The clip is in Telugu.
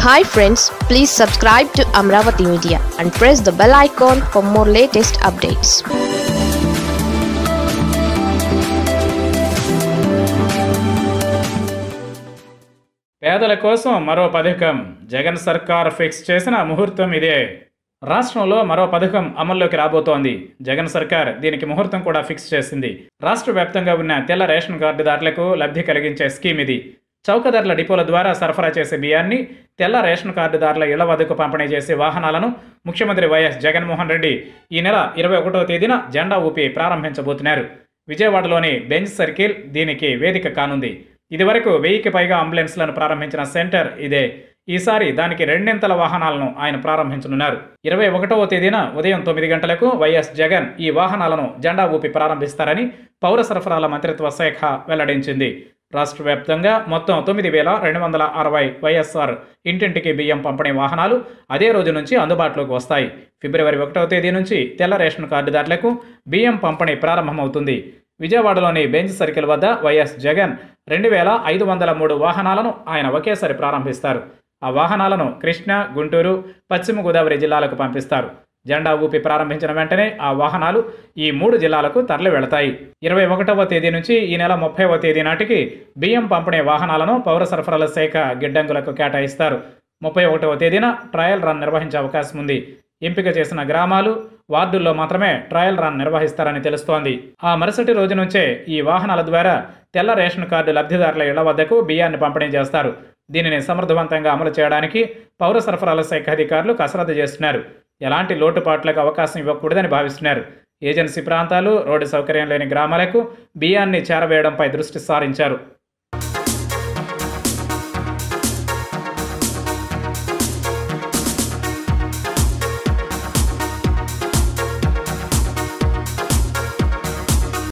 hi friends please subscribe to Amaravati media and press the bell icon for more latest updates పేదల కోసం మరో పథకం జగన్ సర్కార్ ఫిక్స్ చేసిన ముహూర్తం ఇదే రాష్ట్రంలో మరో పథకం అమల్లోకి రాబోతోంది జగన్ సర్కార్ దీనికి ముహూర్తం కూడా ఫిక్స్ చేసింది రాష్ట్ర వ్యాప్తంగా ఉన్న తెల్ల రేషన్ కార్డుదారులకు లబ్ధి కలిగించే స్కీమ్ ఇది చౌకధరల డిపోల ద్వారా సరఫరా చేసే బియ్యాన్ని తెల్ల రేషన్ కార్డుదారుల ఇళ్ల వద్దకు పంపిణీ చేసే వాహనాలను ముఖ్యమంత్రి వైఎస్ జగన్మోహన్ రెడ్డి ఈ నెల ఇరవై ఒకటో తేదీన జెండా ఊపి ప్రారంభించబోతున్నారు విజయవాడలోని బెంచ్ సర్కిల్ దీనికి వేదిక కానుంది ఇదివరకు వెయ్యికి పైగా అంబులెన్స్లను ప్రారంభించిన సెంటర్ ఇదే ఈసారి దానికి రెండింతల వాహనాలను ఆయన ప్రారంభించనున్నారు ఇరవై ఒకటవ తేదీన ఉదయం తొమ్మిది గంటలకు వైఎస్ జగన్ ఈ వాహనాలను జెండా ఊపి ప్రారంభిస్తారని పౌర సరఫరాల మంత్రిత్వ శాఖ వెల్లడించింది రాష్ట్ర వ్యాప్తంగా మొత్తం తొమ్మిది వేల రెండు వందల అరవై వైఎస్ఆర్ ఇంటింటికి బియ్యం పంపిణీ వాహనాలు అదే రోజు నుంచి అందుబాటులోకి వస్తాయి ఫిబ్రవరి ఒకటవ తేదీ నుంచి తెల్ల రేషన్ కార్డుదారులకు బియ్యం పంపిణీ ప్రారంభమవుతుంది విజయవాడలోని బెంచ్ సర్కిల్ వద్ద వైఎస్ జగన్ రెండు వేల ఐదు వందల మూడు వాహనాలను ఆయన ఒకేసారి ప్రారంభిస్తారు ఆ వాహనాలను కృష్ణా గుంటూరు పశ్చిమ గోదావరి జిల్లాలకు పంపిస్తారు జెండా ఊపి ప్రారంభించిన వెంటనే ఆ వాహనాలు ఈ మూడు జిల్లాలకు తరలి వెళతాయి ఇరవై ఒకటవ తేదీ నుంచి ఈ నెల ముప్పైవ తేదీ నాటికి బియ్యం పంపిణీ వాహనాలను పౌర సరఫరాల శాఖ గిడ్డంగులకు కేటాయిస్తారు ముప్పై ఒకటవ తేదీన ట్రయల్ రన్ నిర్వహించే అవకాశం ఉంది ఎంపిక చేసిన గ్రామాలు వార్డుల్లో మాత్రమే ట్రయల్ రన్ నిర్వహిస్తారని తెలుస్తోంది ఆ మరుసటి రోజు నుంచే ఈ వాహనాల ద్వారా తెల్ల రేషన్ కార్డు లబ్ధిదారుల ఇళ్ల వద్దకు బియ్యాన్ని పంపిణీ చేస్తారు దీనిని సమర్థవంతంగా అమలు చేయడానికి పౌర సరఫరాల శాఖ అధికారులు కసరత్తు చేస్తున్నారు ఎలాంటి లోటుపాట్లకు అవకాశం ఇవ్వకూడదని భావిస్తున్నారు ఏజెన్సీ ప్రాంతాలు రోడ్డు సౌకర్యం లేని గ్రామాలకు బియ్యాన్ని చేరవేయడంపై దృష్టి సారించారు